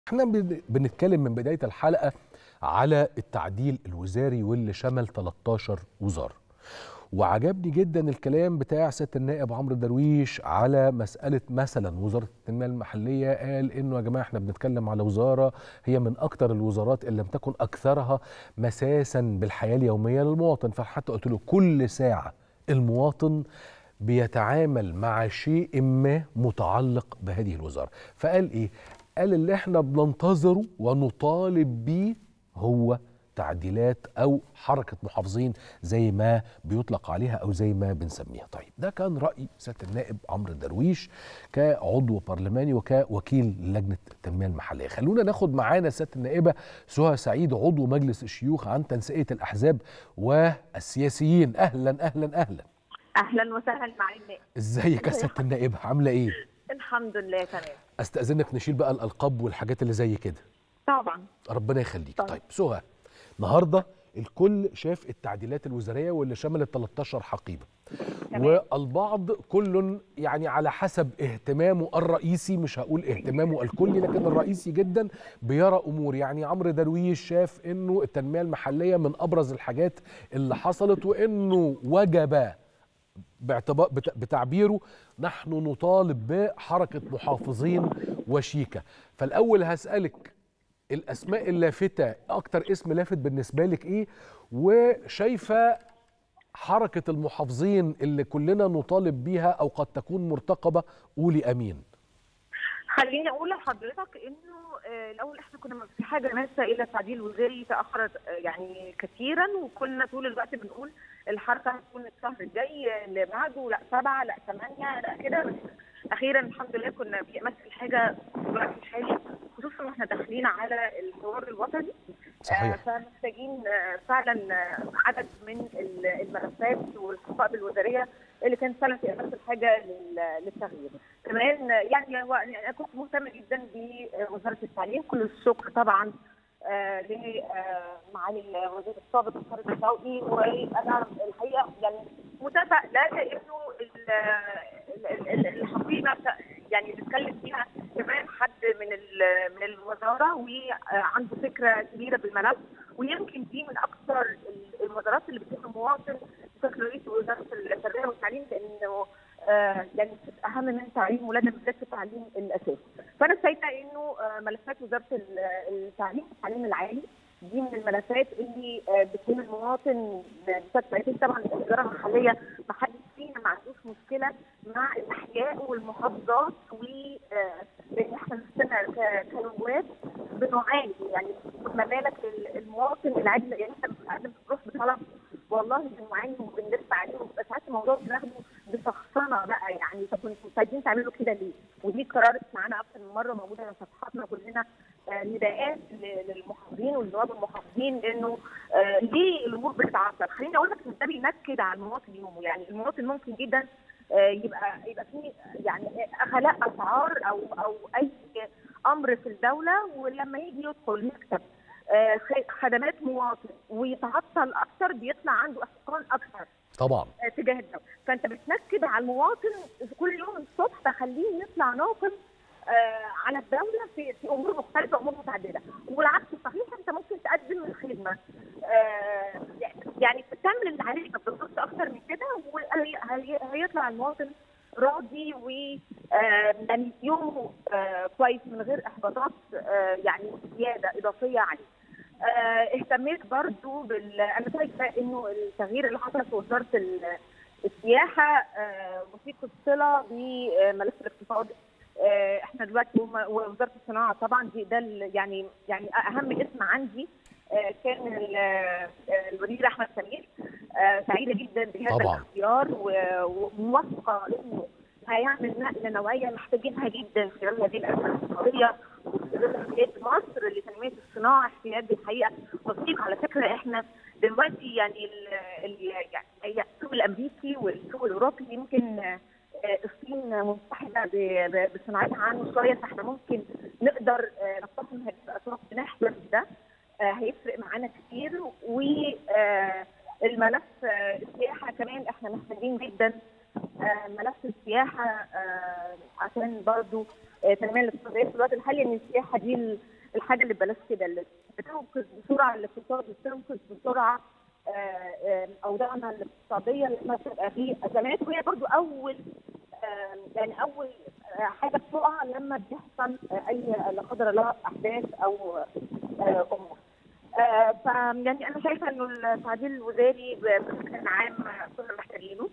احنا بن- بنتكلم من بداية الحلقة على التعديل الوزاري واللي شمل 13 وزارة وعجبني جدا الكلام بتاع سيادة النائب عمرو درويش على مسألة مثلا وزارة التنمية المحلية قال انه يا جماعة احنا بنتكلم على وزارة هي من اكتر الوزارات اللي لم تكن اكثرها مساسا بالحياة اليومية للمواطن فحتى قلت له كل ساعة المواطن بيتعامل مع شيء ما متعلق بهذه الوزارة فقال ايه قال اللي احنا بننتظره ونطالب بيه هو تعديلات او حركه محافظين زي ما بيطلق عليها او زي ما بنسميها طيب ده كان راي سياده النائب عمرو درويش كعضو برلماني وكوكيل لجنه التنميه المحليه خلونا ناخد معانا سياده النائبه سهى سعيد عضو مجلس الشيوخ عن تنسيقيه الاحزاب والسياسيين اهلا اهلا اهلا اهلا وسهلا معانا ازيك يا سياده النائبه عامله ايه الحمد لله تمام استاذنك نشيل بقى الالقاب والحاجات اللي زي كده طبعا ربنا يخليك طيب. طيب سهى النهارده الكل شاف التعديلات الوزاريه واللي شملت 13 حقيبه تمام. والبعض كل يعني على حسب اهتمامه الرئيسي مش هقول اهتمامه الكلي لكن الرئيسي جدا بيرى امور يعني عمرو درويش شاف انه التنميه المحليه من ابرز الحاجات اللي حصلت وانه وجب باعتبار بت- بتعبيره نحن نطالب بحركه محافظين وشيكه فالاول هسالك الاسماء اللافته اكتر اسم لافت بالنسبه لك ايه وشايفه حركه المحافظين اللي كلنا نطالب بيها او قد تكون مرتقبه قولي امين خليني اقول لحضرتك انه آه، الاول احنا كنا في حاجه ماسه الى تعديل وزاري تاخرت آه، يعني كثيرا وكنا طول الوقت بنقول الحركه هتكون الشهر الجاي اللي بعده لا سبعه لا ثمانيه لا كده بس اخيرا الحمد لله كنا بنمثل الحاجه في الوقت الحالي خصوصا واحنا داخلين على الحوار الوطني صحيح. آه، فمحتاجين آه، فعلا آه، عدد من ال- الملفات والحقائب الوزاريه اللي كانت فعلا في امس الحاجه لل- للتغيير. كمان آه، يعني هو يعني انا كنت مهتمه جدا بوزاره التعليم كل الشكر طبعا آه، لمعالي الوزير السابق خالد الشوقي وانا الحقيقه يعني متفائله لانه ال- ال- ال- الحقيقه يعني بنتكلم فيها كمان حد من ال- من الوزاره وعنده فكره كبيره بالملف ويمكن دي من اكثر ال- الوزارات اللي بتهم المواطن بشكل رئيسي وزاره التربيه والتعليم لانه آه، يعني اهم من التعليم ولازم بالذات في التعليم الاساسي. فانا شايفه انه آه، ملفات وزاره ال- التعليم التعليم العالي دي من الملفات اللي آه، بتهم المواطن بشكل اساسي طبعا الاداره المحليه ما حدش فينا ما عندوش مشكله مع الاحياء والمحافظات و آه، لان احنا نفسنا ك- كنواب بنعاني يعني ما بالك ال- المواطن العادي يعني احنا بنقدم بنروح بطلب والله بنعاني وبنلف عليه وبيبقى ساعات الموضوع بناخده بشخصنه بقى يعني طب انتوا مش عايزين تعملوا كده ليه؟ ودي قرارات معانا اكثر من مره موجوده على صفحاتنا كلنا آه، نداءات ل- للمحافظين والنواب المحافظين انه آه، ليه الامور بتتعثر؟ خليني اقول لك ان ده بينكد على المواطن يومه يعني المواطن ممكن جدا آه، يبقى يبقى فيه يعني غلاء اسعار او او اي امر في الدوله ولما يجي يدخل مكتب آه، خ- خدمات مواطن ويتعطل اكثر بيطلع عنده احتقان اكثر طبعا آه، تجاه الدوله فانت بتنكد على المواطن كل يوم الصبح تخليه يطلع ناقم آه، على الدوله في في امور مختلفه وامور متعدده والعكس صحيح انت ممكن تقدم الخدمه آه، يعني تعمل اللي عليك ما بتطلبش اكتر من كده وهيطلع المواطن راضي و آه، يعني يومه آه، كويس من غير احباطات آه، يعني زياده اضافيه عليه. آه، اهتميت برضو بال انا شايفه انه التغيير اللي حصل في وزاره ال- السياحه آه، وثيق الصله بملف الاقتصاد آه، احنا دلوقتي وم- ووزاره الصناعه طبعا دي ده ال- يعني يعني اهم اسم عندي آه، كان ال- آه، الوزير احمد سمير آه، سعيده جدا بهذا طبعاً. الاختيار و- وموافقه انه هيعمل نقله نوعيه محتاجينها جدا خلال هذه الازمه الاقتصاديه وخلال احتياج مصر لتنميه الصناعه احتياج الحقيقه وثيق على فكره احنا دلوقتي يعني ال ال يعني السوق الامريكي والسوق الاوروبي يمكن آه، الصين متحده ب- ب- بصناعتها عنه شويه فاحنا ممكن نقدر آه، نقتحم هذه الاسواق بنحلم ده آه، هيفرق معانا كتير والملف السياحه كمان احنا محتاجين جدا آه، ملف السياحه آه، عشان برضو التنميه الاقتصاديه في الوقت الحالي ان السياحه دي الحاجه اللي ببلاش كده اللي بتنقذ بسرعه الاقتصاد بتنقذ بسرعه اوضاعنا الاقتصاديه اللي احنا بتبقى في ازمات وهي برضو اول يعني اول حاجه بتقع لما بيحصل اي لا قدر الله احداث او امور. ف يعني انا شايفه انه التعديل الوزاري بشكل عام كنا محتاجينه.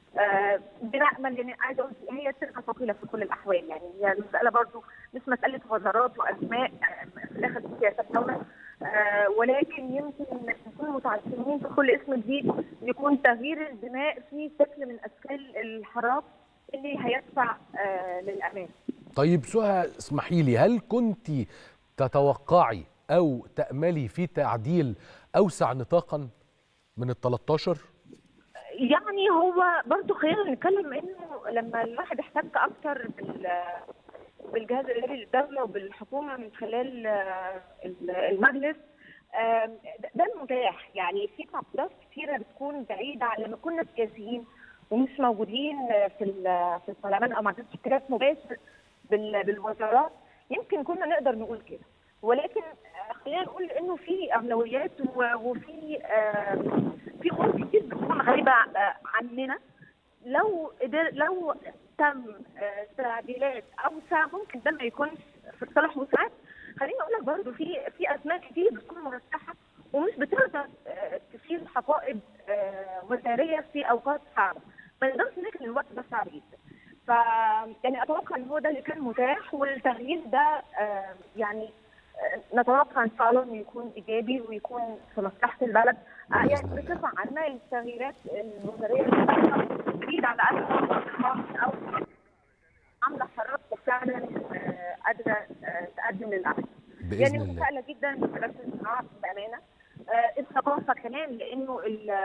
بنأمل يعني عايزه اقول هي سرقه ثقيله في كل الاحوال يعني هي المساله برضو مش مساله وزارات واسماء في الاخر دي سياسات دوله ولكن يمكن نكون متعثرين في كل اسم جديد يكون تغيير البناء في شكل من اشكال الحراك اللي هيدفع للامان. طيب سهى اسمحي لي هل كنت تتوقعي او تاملي في تعديل اوسع نطاقا من ال 13 يعني هو برضه خلينا نتكلم انه لما الواحد احتك اكتر بال بالجهاز الاداري للدوله وبالحكومه من خلال المجلس ده المتاح يعني في تعقيدات كثيره بتكون بعيده عن لما كنا سياسيين ومش موجودين في في البرلمان او ما عندناش احتكاك مباشر بالوزارات يمكن كنا نقدر نقول كده ولكن خلينا نقول انه في اولويات وفي في امور كتير بتكون غايبه عننا لو قدر لو تم تعديلات اوسع ممكن ده ما يكونش في صالح وسعات خليني اقول لك برضه في في اسماء كتير بتكون مرشحه ومش بتقدر تشيل حقائب وزاريه في اوقات صعبه ما نقدرش نقول ان الوقت ده صعب جدا ف يعني اتوقع ان هو ده اللي كان متاح والتغيير ده يعني نتوقع ان شاء الله انه يكون ايجابي ويكون في مصلحه البلد يعني بصفه عامه التغييرات الوزاريه بعيد على قد او عامله حركه فعلا قادره تقدم للاحسن يعني متفائله جدا بمجال الصناعه بامانه الثقافه كمان لانه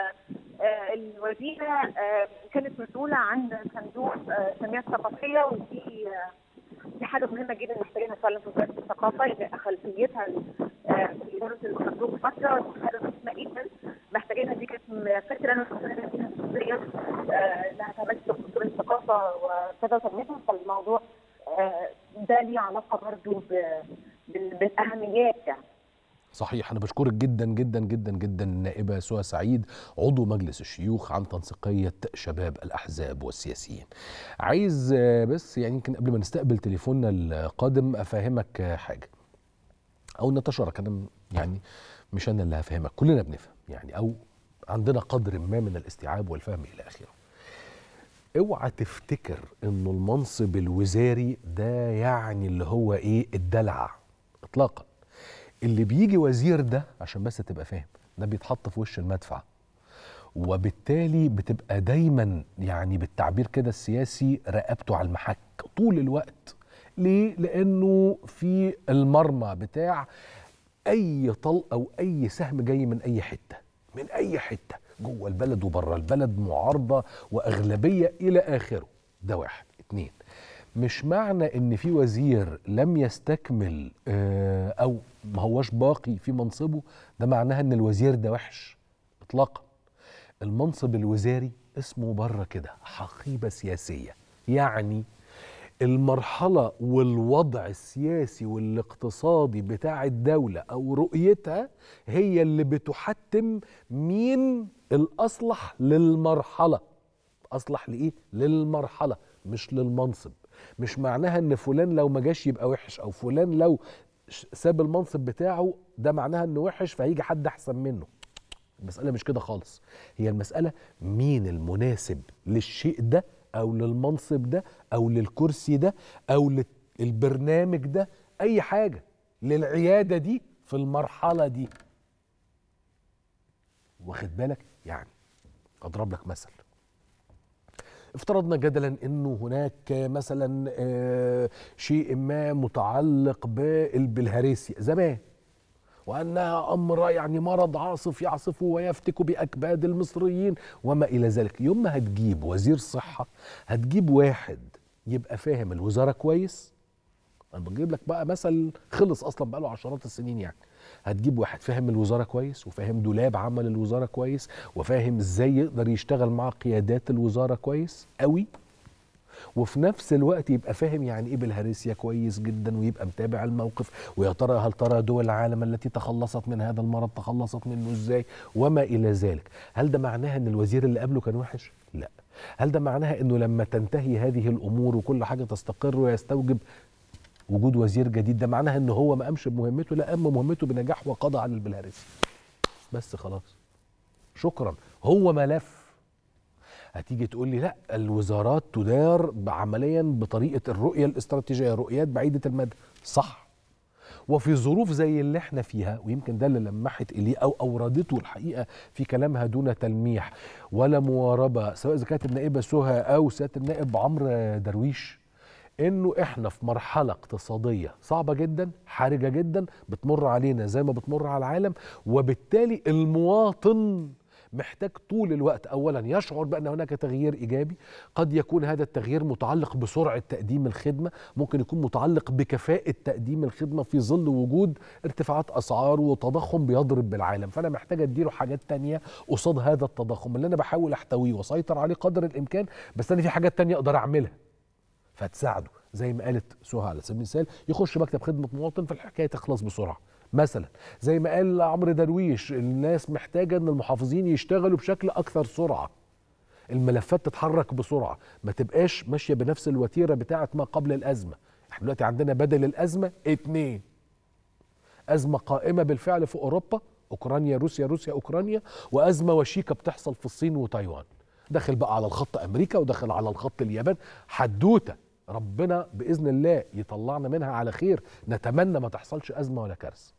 الوزيره كانت مسؤوله عن صندوق التنميه الثقافيه ودي دي حاجه مهمه جدا محتاجينها فعلا في وزاره الثقافه اللي خلفيتها في اداره الصندوق فتره دي حاجه مهمه جدا محتاجينها دي كانت فكره انا فكرت فيها شخصيا انها تمثل دكتور الثقافه وكذا تنميتها فالموضوع ده ليه علاقه برضه بالاهميات يعني صحيح أنا بشكرك جدا جدا جدا جدا النائبة سهى سعيد عضو مجلس الشيوخ عن تنسيقية شباب الأحزاب والسياسيين عايز بس يعني يمكن قبل ما نستقبل تليفوننا القادم أفهمك حاجة أو نتشارك أنا يعني مش أنا اللي هفهمك كلنا بنفهم يعني أو عندنا قدر ما من الاستيعاب والفهم إلى آخره اوعى تفتكر انه المنصب الوزاري ده يعني اللي هو ايه الدلع اطلاقا اللي بيجي وزير ده عشان بس تبقى فاهم ده بيتحط في وش المدفع وبالتالي بتبقى دايما يعني بالتعبير كده السياسي رقبته على المحك طول الوقت ليه لانه في المرمى بتاع اي طلقه او اي سهم جاي من اي حته من اي حته جوه البلد وبره البلد معارضه واغلبيه الى اخره ده واحد اتنين مش معنى ان في وزير لم يستكمل او ما هوش باقي في منصبه ده معناها ان الوزير ده وحش اطلاقا المنصب الوزاري اسمه بره كده حقيبه سياسيه يعني المرحله والوضع السياسي والاقتصادي بتاع الدوله او رؤيتها هي اللي بتحتم مين الاصلح للمرحله اصلح لايه للمرحله مش للمنصب مش معناها ان فلان لو ما جاش يبقى وحش او فلان لو ساب المنصب بتاعه ده معناها انه وحش فهيجي حد احسن منه المسألة مش كده خالص هي المسألة مين المناسب للشيء ده أو للمنصب ده أو للكرسي ده أو للبرنامج ده أي حاجة للعيادة دي في المرحلة دي واخد بالك يعني أضرب لك مثل افترضنا جدلا انه هناك مثلا شيء ما متعلق بالهريسيا زمان وانها امر يعني مرض عاصف يعصف ويفتك باكباد المصريين وما الى ذلك يوم ما هتجيب وزير صحه هتجيب واحد يبقى فاهم الوزاره كويس انا بجيب لك بقى مثل خلص اصلا بقى له عشرات السنين يعني هتجيب واحد فاهم الوزاره كويس وفاهم دولاب عمل الوزاره كويس وفاهم ازاي يقدر يشتغل مع قيادات الوزاره كويس قوي وفي نفس الوقت يبقى فاهم يعني ايه بالهارسيا كويس جدا ويبقى متابع الموقف ويا ترى هل ترى دول العالم التي تخلصت من هذا المرض تخلصت منه ازاي وما الى ذلك هل ده معناها ان الوزير اللي قبله كان وحش لا هل ده معناها انه لما تنتهي هذه الامور وكل حاجه تستقر ويستوجب وجود وزير جديد ده معناها ان هو ما قامش بمهمته لا قام بمهمته بنجاح وقضى على البلهارسي بس خلاص شكرا هو ملف هتيجي تقول لي لا الوزارات تدار عمليا بطريقه الرؤيه الاستراتيجيه رؤيات بعيده المدى صح وفي ظروف زي اللي احنا فيها ويمكن ده اللي لمحت اليه او اوردته الحقيقه في كلامها دون تلميح ولا مواربه سواء اذا كانت النائبه سهى او سياده النائب عمرو درويش انه احنا في مرحله اقتصاديه صعبه جدا حرجه جدا بتمر علينا زي ما بتمر على العالم وبالتالي المواطن محتاج طول الوقت اولا يشعر بان هناك تغيير ايجابي قد يكون هذا التغيير متعلق بسرعه تقديم الخدمه ممكن يكون متعلق بكفاءه تقديم الخدمه في ظل وجود ارتفاعات اسعار وتضخم بيضرب بالعالم فانا محتاج اديله حاجات تانية قصاد هذا التضخم اللي انا بحاول احتويه واسيطر عليه قدر الامكان بس انا في حاجات تانية اقدر اعملها فتساعده زي ما قالت سهى على سبيل المثال يخش مكتب خدمه مواطن فالحكايه تخلص بسرعه مثلا زي ما قال عمرو درويش الناس محتاجه ان المحافظين يشتغلوا بشكل اكثر سرعه الملفات تتحرك بسرعه ما تبقاش ماشيه بنفس الوتيره بتاعه ما قبل الازمه احنا دلوقتي عندنا بدل الازمه اتنين ازمه قائمه بالفعل في اوروبا اوكرانيا روسيا روسيا اوكرانيا وازمه وشيكه بتحصل في الصين وتايوان داخل بقى على الخط امريكا وداخل على الخط اليابان حدوته ربنا باذن الله يطلعنا منها على خير نتمنى ما تحصلش ازمه ولا كارثه